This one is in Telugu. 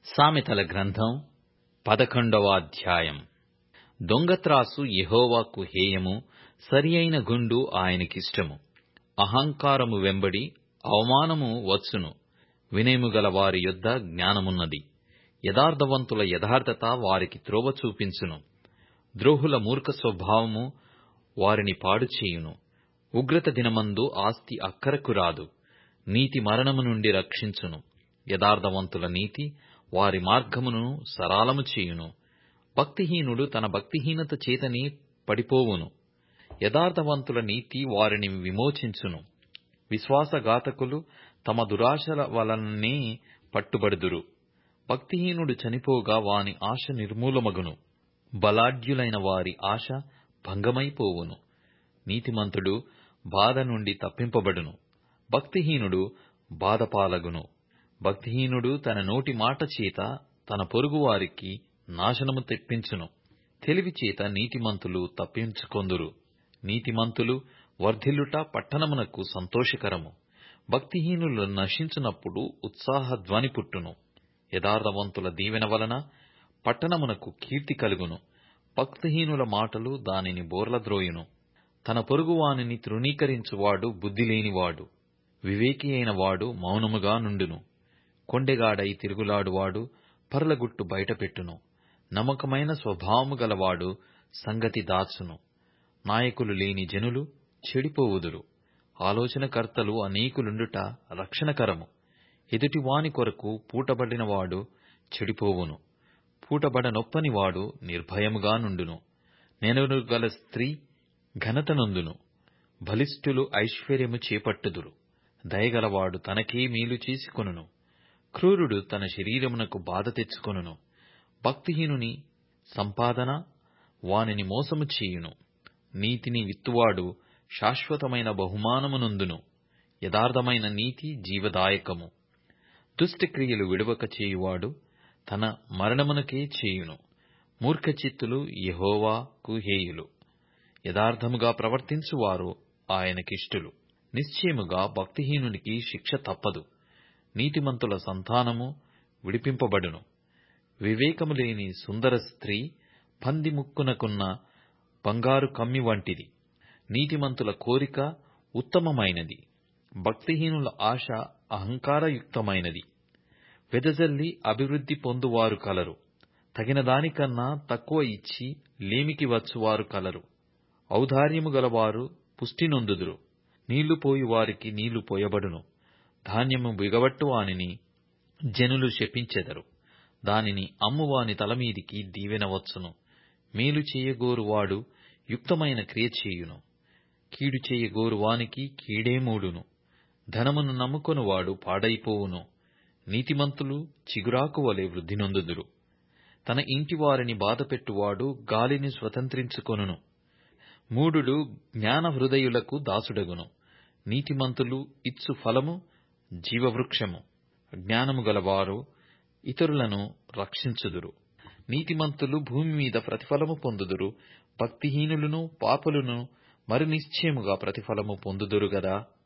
సామెతల గ్రంథం పదకొండవ అధ్యాయం దొంగత్రాసు యెహోవాకు హేయము సరియైన గుండు ఆయనకిష్టము అహంకారము వెంబడి అవమానము వచ్చును వినయము గల వారి యొద్ద జ్ఞానమున్నది యథార్థవంతుల యథార్థత వారికి త్రోవ చూపించును ద్రోహుల మూర్ఖ స్వభావము వారిని పాడుచేయును ఉగ్రత దినమందు ఆస్తి అక్కరకు రాదు నీతి మరణము నుండి రక్షించును యథార్థవంతుల నీతి వారి మార్గమును సరళము చేయును భక్తిహీనుడు తన భక్తిహీనత చేతనే పడిపోవును యథార్థవంతుల నీతి వారిని విమోచించును విశ్వాసఘాతకులు తమ దురాశల వలననే పట్టుబడుదురు భక్తిహీనుడు చనిపోగా వాని ఆశ నిర్మూలమగును బలాఢ్యులైన వారి ఆశ భంగమైపోవును నీతిమంతుడు బాధ నుండి తప్పింపబడును భక్తిహీనుడు బాధపాలగును భక్తిహీనుడు తన నోటి మాట చేత తన పొరుగువారికి నాశనము తెప్పించును తెలివి చేత నీతిమంతులు తప్పించుకొందురు నీతిమంతులు వర్ధిల్లుట పట్టణమునకు సంతోషకరము భక్తిహీనులు నశించునప్పుడు ఉత్సాహ ధ్వని పుట్టును యథార్థవంతుల దీవెన వలన పట్టణమునకు కీర్తి కలుగును భక్తిహీనుల మాటలు దానిని బోర్లద్రోయును తన పొరుగువానిని తృణీకరించువాడు బుద్ధిలేనివాడు వివేకి అయిన వాడు మౌనముగా నుండును కొండెగాడై తిరుగులాడువాడు పర్లగుట్టు బయటపెట్టును నమ్మకమైన స్వభావము గలవాడు సంగతి దాచును నాయకులు లేని జనులు చెడిపోవుదురు ఆలోచనకర్తలు అనేకులుండుట రక్షణకరము ఎదుటివాని కొరకు పూటబడినవాడు చెడిపోవును పూటబడనొప్పని వాడు నిర్భయముగా నుండును నెనరుగల స్త్రీ ఘనతనొందును బలిష్ఠులు ఐశ్వర్యము చేపట్టుదురు దయగలవాడు తనకే మేలు చేసుకొనును క్రూరుడు తన శరీరమునకు బాధ తెచ్చుకొనును భక్తిహీనుని సంపాదన వానిని మోసము చేయును నీతిని విత్తువాడు శాశ్వతమైన బహుమానమునందును యథార్థమైన నీతి జీవదాయకము దుష్టక్రియలు విడవక చేయువాడు తన మరణమునకే చేయును మూర్ఖచిత్తులు యెహోవాకు హేయులు యథార్థముగా ప్రవర్తించువారు ఆయనకిష్టులు నిశ్చయముగా భక్తిహీనునికి శిక్ష తప్పదు నీతిమంతుల సంతానము విడిపింపబడును వివేకము లేని సుందర స్త్రీ పంది ముక్కునకున్న బంగారు కమ్మి వంటిది నీతిమంతుల కోరిక ఉత్తమమైనది భక్తిహీనుల ఆశ అహంకారయుక్తమైనది వెదజల్లి అభివృద్ధి పొందువారు కలరు తగిన దానికన్నా తక్కువ ఇచ్చి లేమికి వచ్చువారు కలరు ఔదార్యము గలవారు పుష్టి నొందుదురు నీళ్లు పోయి వారికి నీళ్లు పోయబడును ధాన్యము బిగబట్టు వానిని జనులు శపించెదరు దానిని అమ్మువాని తలమీదికి దీవెన వచ్చును మేలు చేయగోరువాడు యుక్తమైన క్రియ చేయును కీడు చేయగోరువానికి కీడే మూడును ధనమును నమ్ముకొనువాడు పాడైపోవును నీతిమంతులు చిగురాకు వలె వృద్ధి నొందుదురు తన ఇంటి వారిని బాధపెట్టువాడు గాలిని స్వతంత్రించుకొనును మూడుడు జ్ఞాన హృదయులకు దాసుడగును నీతిమంతులు ఇచ్చు ఫలము జీవవృక్షము జ్ఞానము గలవారు ఇతరులను రక్షించుదురు నీతిమంతులు భూమి మీద ప్రతిఫలము పొందుదురు భక్తిహీనులను పాపులను మరి నిశ్చయముగా ప్రతిఫలము పొందుదురు గదా